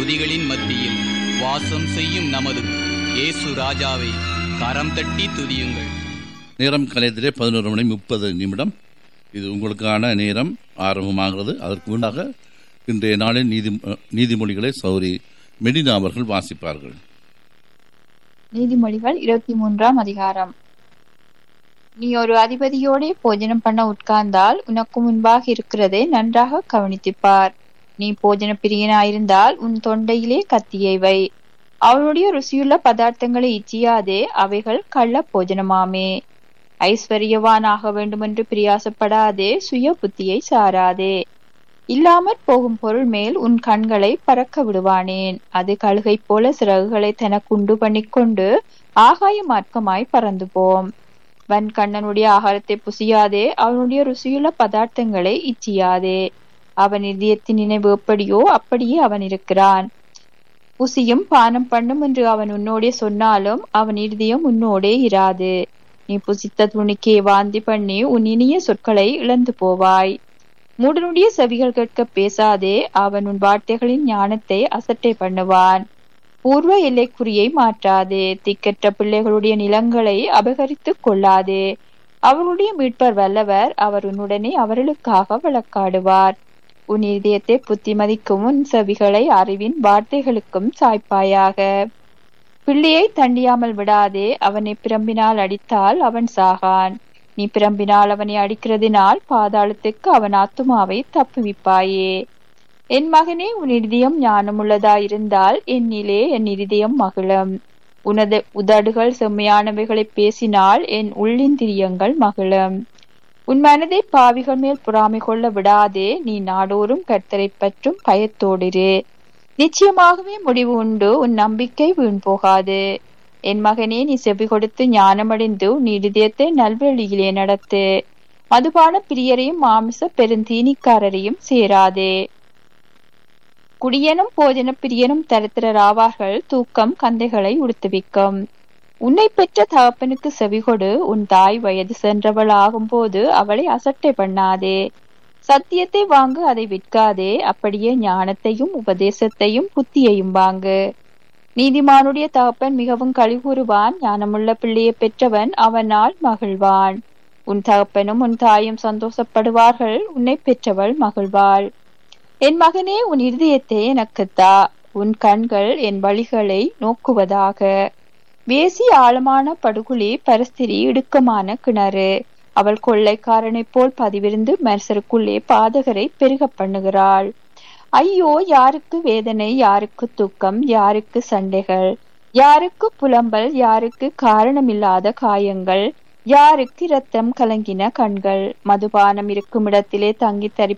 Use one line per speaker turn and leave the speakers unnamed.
துதிகளின் மத்தியில் வாசம் செய்யும் நமது இயேசு ராஜாவை கரம் தட்டி துதியுங்கள்
நேரம் கலையத்திலே பதினோரு மணி முப்பது நிமிடம் இது உங்களுக்கான நேரம் ஆரம்பமாகிறது அதற்கு முன்னாக இன்றைய நாளின் நீதி நீதிமொழிகளை சௌரி மெடினா அவர்கள் வாசிப்பார்கள்
நீதிமொழிகள் இருபத்தி மூன்றாம் அதிகாரம் நீ ஒரு அதிபதியோடே போஜனம் பண்ண உட்கார்ந்தால் உனக்கு முன்பாக இருக்கிறதை நன்றாக கவனித்துப் பார் நீ போஜன பிரியனாயிருந்தால் உன் தொண்டையிலே கத்தியை வை அவனுடைய ருசியுள்ள பதார்த்தங்களை இச்சியாதே அவைகள் கள்ள போஜனமாமே ஐஸ்வர்யவானாக வேண்டுமென்று பிரியாசப்படாதே சுய புத்தியை சாராதே இல்லாமற் போகும் பொருள் மேல் உன் கண்களை பறக்க விடுவானேன் அது கழுகை போல சிறகுகளை தனக்குண்டு பண்ணிக்கொண்டு ஆகாய மார்க்கமாய் பறந்து போம் வன் கண்ணனுடைய ஆகாரத்தை புசியாதே அவனுடைய ருசியுள்ள பதார்த்தங்களை இச்சியாதே அவன் இதயத்தின் நினைவு எப்படியோ அப்படியே அவன் இருக்கிறான் புசியும் பானம் பண்ணும் என்று அவன் உன்னோடே சொன்னாலும் அவன் இருதயம் உன்னோடே இராது நீ புசித்த துணிக்கே வாந்தி பண்ணி உன் இனிய சொற்களை இழந்து போவாய் மூடனுடைய செவிகள் கேட்க பேசாதே அவன் உன் வார்த்தைகளின் ஞானத்தை அசட்டை பண்ணுவான் பூர்வ எல்லைக்குறியை மாற்றாதே திக்கற்ற பிள்ளைகளுடைய நிலங்களை அபகரித்துக் கொள்ளாதே அவர்களுடைய மீட்பர் வல்லவர் அவர் உன்னுடனே அவர்களுக்காக வழக்காடுவார் உன் இதயத்தை புத்திமதிக்கும் உன் செவிகளை அறிவின் வார்த்தைகளுக்கும் சாய்ப்பாயாக பிள்ளையை தண்டியாமல் விடாதே அவனை பிரம்பினால் அடித்தால் அவன் சாகான் நீ பிரம்பினால் அவனை அடிக்கிறதினால் பாதாளத்துக்கு அவன் ஆத்துமாவை தப்புவிப்பாயே என் மகனே உன் இருதயம் ஞானமுள்ளதாயிருந்தால் என்னிலே என் இருதயம் மகிழும் உனது உதடுகள் செம்மையானவைகளை பேசினால் என் உள்ளிந்திரியங்கள் மகிழும் உன் மனதை பாவிகள் மேல் பொறாமை கொள்ள விடாதே நீ நாடோறும் கர்த்தரை பற்றும் பயத்தோடிரு நிச்சயமாகவே முடிவு உண்டு உன் நம்பிக்கை வீண் போகாது என் மகனே நீ செவி கொடுத்து ஞானமடைந்து உன் இருதயத்தை நல்வழியிலே நடத்து மதுபான பிரியரையும் மாமிச பெருந்தீனிக்காரரையும் சேராதே குடியனும் போஜன பிரியனும் தரித்திரராவார்கள் தூக்கம் கந்தைகளை உடுத்துவிக்கும் உன்னை பெற்ற தகப்பனுக்கு செவிகொடு உன் தாய் வயது சென்றவள் ஆகும்போது அவளை அசட்டை பண்ணாதே சத்தியத்தை வாங்கு அதை விற்காதே அப்படியே ஞானத்தையும் உபதேசத்தையும் புத்தியையும் வாங்கு நீதிமானுடைய தகப்பன் மிகவும் கழிவுறுவான் ஞானமுள்ள பிள்ளையை பெற்றவன் அவனால் மகிழ்வான் உன் தகப்பனும் உன் தாயும் சந்தோஷப்படுவார்கள் உன்னை பெற்றவள் மகிழ்வாள் என் மகனே உன் இருதயத்தை எனக்குத்தா உன் கண்கள் என் வழிகளை நோக்குவதாக வேசி ஆழமான படுகுழி பரஸ்திரி இடுக்கமான கிணறு அவள் கொள்ளைக்காரனைப் போல் பதிவிருந்து மரசருக்குள்ளே பாதகரை பெருக பண்ணுகிறாள் ஐயோ யாருக்கு வேதனை யாருக்கு துக்கம் யாருக்கு சண்டைகள் யாருக்கு புலம்பல் யாருக்கு காரணமில்லாத காயங்கள் யாருக்கு இரத்தம் கலங்கின கண்கள் மதுபானம் இருக்கும் இடத்திலே தங்கி தரி